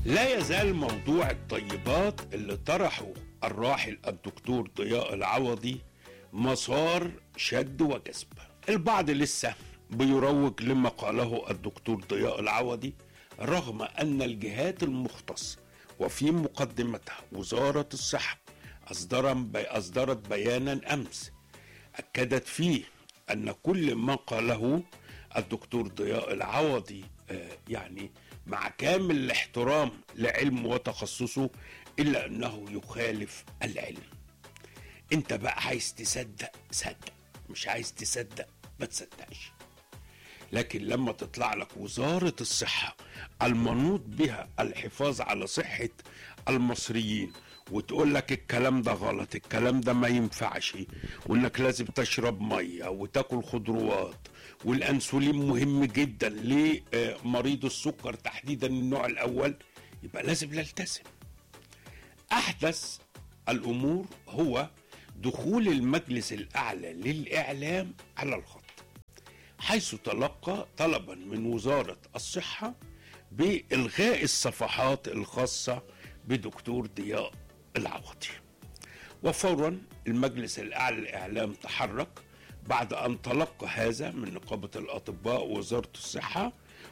لا يزال موضوع الطيبات اللي طرحه الراحل الدكتور ضياء العوضي مسار شد وجذب البعض لسه بيروج لما قاله الدكتور ضياء العوضي رغم أن الجهات المختصة وفي مقدمتها وزارة الصحة أصدر أصدرت بيانا أمس أكدت فيه أن كل ما قاله الدكتور ضياء العوضي آه، يعني مع كامل الاحترام لعلمه وتخصصه إلا أنه يخالف العلم أنت بقى عايز تصدق صدق مش عايز تصدق ما تصدقش لكن لما تطلع لك وزارة الصحة المنوط بها الحفاظ على صحة المصريين وتقول لك الكلام ده غلط الكلام ده ما ينفعش وانك لازم تشرب ميه وتاكل خضروات والانسولين مهم جدا لمريض السكر تحديدا النوع الاول يبقى لازم نلتزم احدث الامور هو دخول المجلس الاعلى للاعلام على الخط حيث تلقى طلبا من وزاره الصحه بالغاء الصفحات الخاصه بدكتور ضياء العوضي وفورا المجلس الاعلى للاعلام تحرك بعد ان تلقى هذا من نقابه الاطباء ووزاره الصحه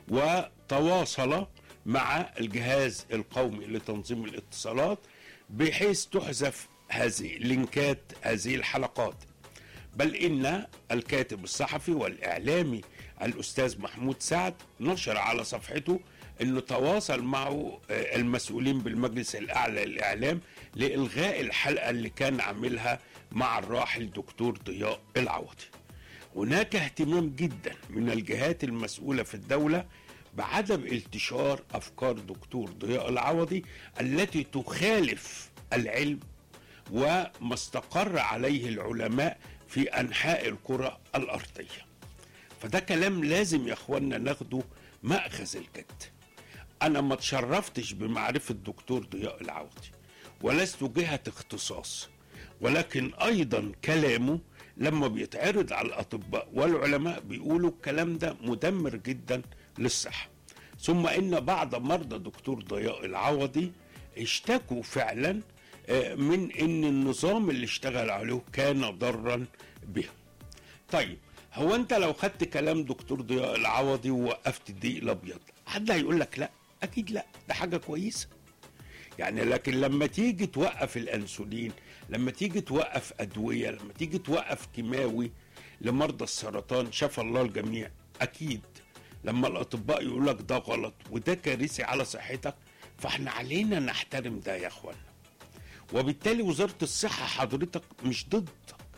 وتواصل مع الجهاز القومي لتنظيم الاتصالات بحيث تحذف هذه لينكات هذه الحلقات بل ان الكاتب الصحفي والاعلامي الاستاذ محمود سعد نشر على صفحته انه تواصل معه آه، المسؤولين بالمجلس الاعلى للاعلام لالغاء الحلقه اللي كان عاملها مع الراحل دكتور ضياء العوضي. هناك اهتمام جدا من الجهات المسؤوله في الدوله بعدم انتشار افكار دكتور ضياء العوضي التي تخالف العلم وما استقر عليه العلماء في انحاء الكره الارضيه. فده كلام لازم يا اخوانا ناخده ماخذ الجد. انا ما تشرفتش بمعرفه الدكتور ضياء العوضي ولست جهه اختصاص ولكن ايضا كلامه لما بيتعرض على الاطباء والعلماء بيقولوا الكلام ده مدمر جدا للصحه ثم ان بعض مرضى دكتور ضياء العوضي اشتكوا فعلا آه، من ان النظام اللي اشتغل عليه كان ضرا بهم طيب هو انت لو خدت كلام دكتور ضياء العوضي ووقفت الدقيق الابيض حد هيقول لك لا اكيد لا ده حاجه كويسه يعني لكن لما تيجي توقف الانسولين لما تيجي توقف ادويه لما تيجي توقف كيماوي لمرضى السرطان شفى الله الجميع اكيد لما الاطباء يقول لك ده غلط وده كارثي على صحتك فاحنا علينا نحترم ده يا اخوانا وبالتالي وزاره الصحه حضرتك مش ضد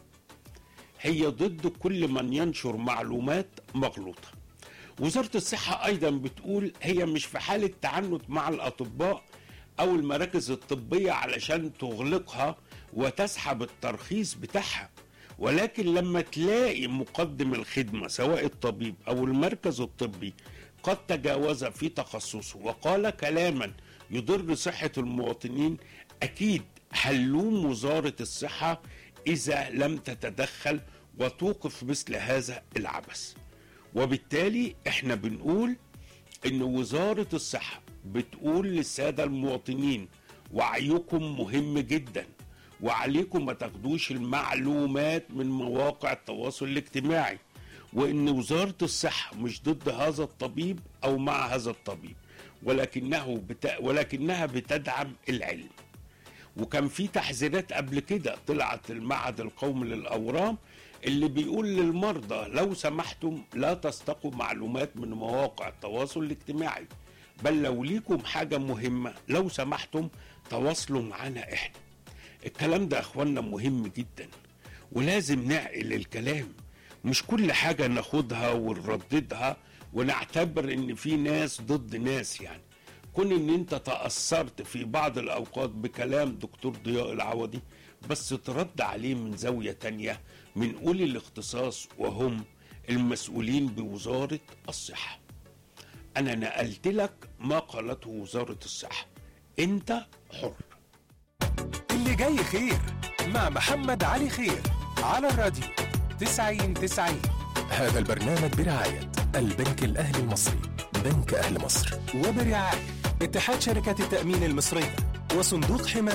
هي ضد كل من ينشر معلومات مغلوطه وزاره الصحه ايضا بتقول هي مش في حاله تعنت مع الاطباء او المراكز الطبيه علشان تغلقها وتسحب الترخيص بتاعها ولكن لما تلاقي مقدم الخدمه سواء الطبيب او المركز الطبي قد تجاوز في تخصصه وقال كلاما يضر صحه المواطنين اكيد هنلوم وزاره الصحه اذا لم تتدخل وتوقف مثل هذا العبث وبالتالي احنا بنقول ان وزاره الصحه بتقول للساده المواطنين وعيكم مهم جدا وعليكم ما تاخدوش المعلومات من مواقع التواصل الاجتماعي وان وزاره الصحه مش ضد هذا الطبيب او مع هذا الطبيب ولكنه بت... ولكنها بتدعم العلم وكان في تحذيرات قبل كده طلعت المعهد القومي للاورام اللي بيقول للمرضى لو سمحتم لا تستقوا معلومات من مواقع التواصل الاجتماعي بل لو ليكم حاجة مهمة لو سمحتم تواصلوا معنا احنا الكلام ده يا اخوانا مهم جدا ولازم نعقل الكلام مش كل حاجة ناخدها ونرددها ونعتبر ان في ناس ضد ناس يعني كون ان انت تأثرت في بعض الاوقات بكلام دكتور ضياء العوضي بس ترد عليه من زاوية تانية من أولي الاختصاص وهم المسؤولين بوزارة الصحة أنا نقلت لك ما قالته وزارة الصحة أنت حر اللي جاي خير مع محمد علي خير على الراديو 90 90 هذا البرنامج برعاية البنك الأهلي المصري بنك أهل مصر وبرعاية اتحاد شركات التأمين المصرية وصندوق حماية